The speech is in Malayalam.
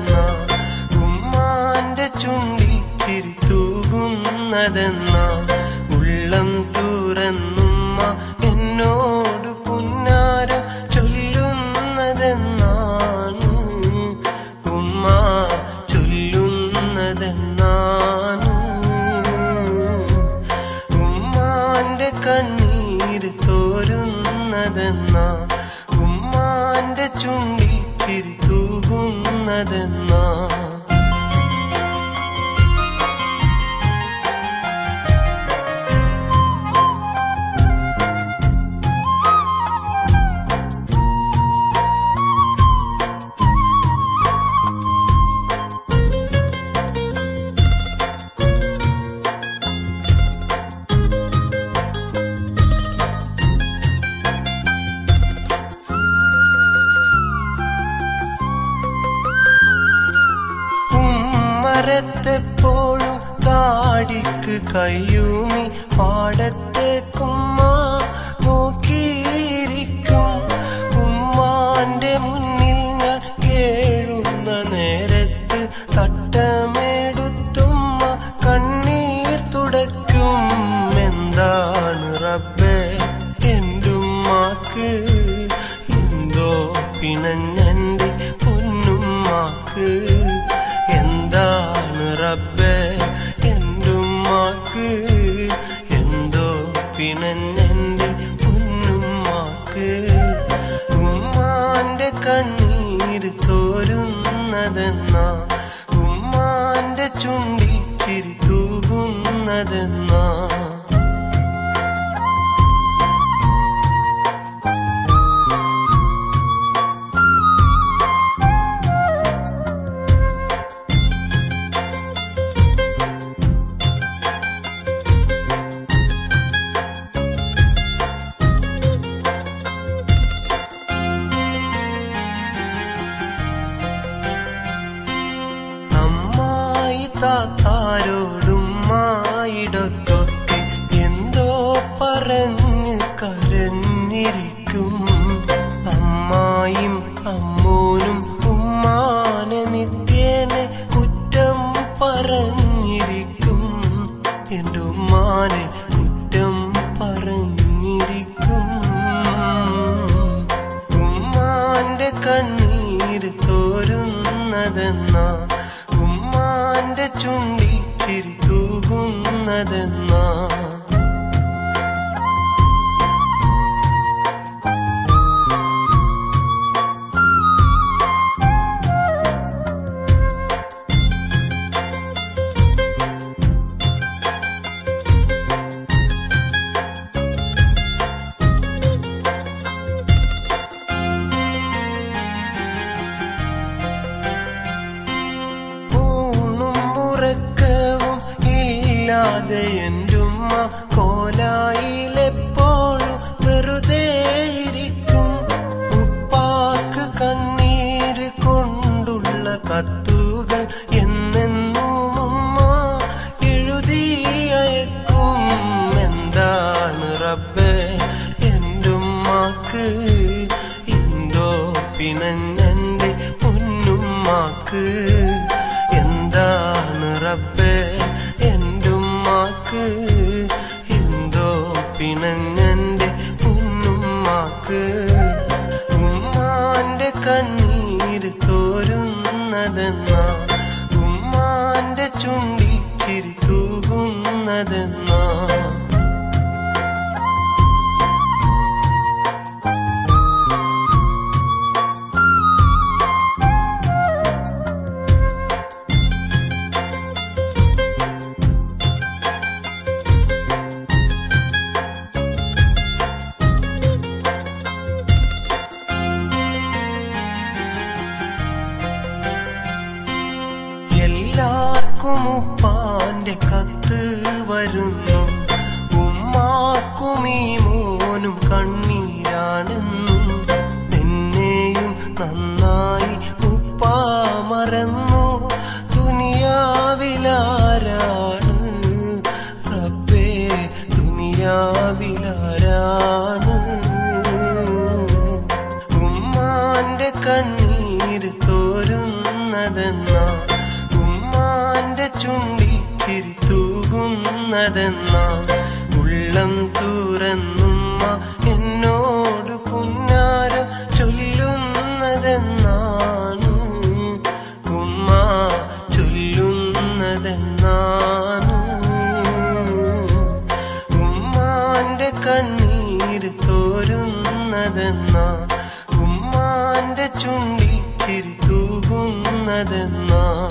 തൂകുന്നതെന്നാ ഉമ്മാന്റെ ചുണ്ടിൽ ചിരി തൂകുന്നതെന്നാ ഉള്ളം തുറന്നുമ്മ എന്നോട് പുന്നാരം ചൊല്ലുന്നതെന്നാണ് ഉമ്മ ചൊല്ലുന്നതെന്നാണ് ഉമ്മാന്റെ കണ്ണീര് തോരുന്നതെന്നാ ഉമ്മാന്റെ ചുണ്ടിൽ ചിരി തൂകുന്നതെന്നാ ഉമ്മരത്തെപ്പോഴും താടിക്ക് കയ്യൂന്നി പാടത്തേക്കുമ്മ നോക്കിയിരിക്കും ഉമ്മാന്റെ മുന്നിൽ ഞാൻ കേഴുന്ന നേരത്ത് തട്ടമെടുത്തുമ്മ കണ്ണീർ തുടയ്ക്കും എന്താണ് റബ്ബേ എന്റുമ്മാക്ക് എന്തോ പിണഞ്ഞന്റെ പൊന്നുമ്മാക്ക് എന്താണ് റബ്ബേ എന്റുമ്മാക്ക് എന്തോ പിണഞ്ഞന്റെ പൊന്നുമ്മാക്ക് ഉമ്മാന്റെ കണ്ണീര് തോരുന്നതെന്നാ ഉമ്മാന്റെ ചുണ്ടിൽ ചിരി തൂകുന്നതെന്നാ അമ്മായി താത്താരോടും മായിടക്കൊക്കെ എന്തോ പറഞ്ഞ് കരഞ്ഞിരിക്കും അമ്മായും അമ്മോനും ഉമ്മാനെ നിത്യേനെ കുറ്റം പറഞ്ഞിരിക്കും എൻ്റെ ഉമ്മാനെ കുറ്റം പറഞ്ഞിരിക്കും ഉമ്മാന്റെ കണ്ണീര് തോരുന്നതെന്നാ ഉമ്മാന്റെ ചുണ്ടിൽ ചിരി തൂകുന്നതെന്നാ ഊണും ഉറക്കവും ഇല്ലാതെ എന്റുമ്മ കോലായിലെപ്പോഴും വെറുതെ ഇരിക്കും ഉപ്പാക്ക് കണ്ണീര് കൊണ്ടുള്ള കത്തുകൾ എന്നെന്നും ഉമ്മ എഴുതി അയക്കും എന്താണ് റബ്ബേ എന്റുമ്മാക്ക് എന്തോ പിണഞ്ഞന്റെ പൊന്നുമ്മാക്ക് എന്താണ് റബ്ബേ എന്റുമ്മാക്ക് എന്തോ പിണഞ്ഞന്റെ പൊന്നുമ്മാക്ക് ഉമ്മാന്റെ കണ്ണീര് തോരുന്നതെന്നാ ഉമ്മാന്റെ ചുണ്ടിൽ ചിരി തൂകുന്നതെന്നാ എല്ലാവർക്കും ഉപ്പാന്റെ കത്ത് വരുന്നു ഉമ്മാക്കും ഈ മോനും കണ്ണീരാണെന്നും എന്നെയും നന്നായി ഉപ്പാ മറന്നു ദുനിയാവിലാരാണ് റബ്ബേ ദുനിയാവിലാരാണ് ഉമ്മാന്റെ കണ്ണീര് തോരുന്ന തൂകുന്നതെന്നാ ഉമ്മാന്റെ ചുണ്ടിൽ ചിരി തൂകുന്നതെന്നാ ഉള്ളം തുറന്നുമ്മ എന്നോട് പുന്നാരം ചൊല്ലുന്നതെന്നാണ് ഉമ്മ ചൊല്ലുന്നതെന്നാണ് ഉമ്മാന്റെ കണ്ണീര് തോരുന്നതെന്നാ ഉമ്മാന്റെ ചുണ്ടിൽ ചിരി തൂകുന്നതെന്നാ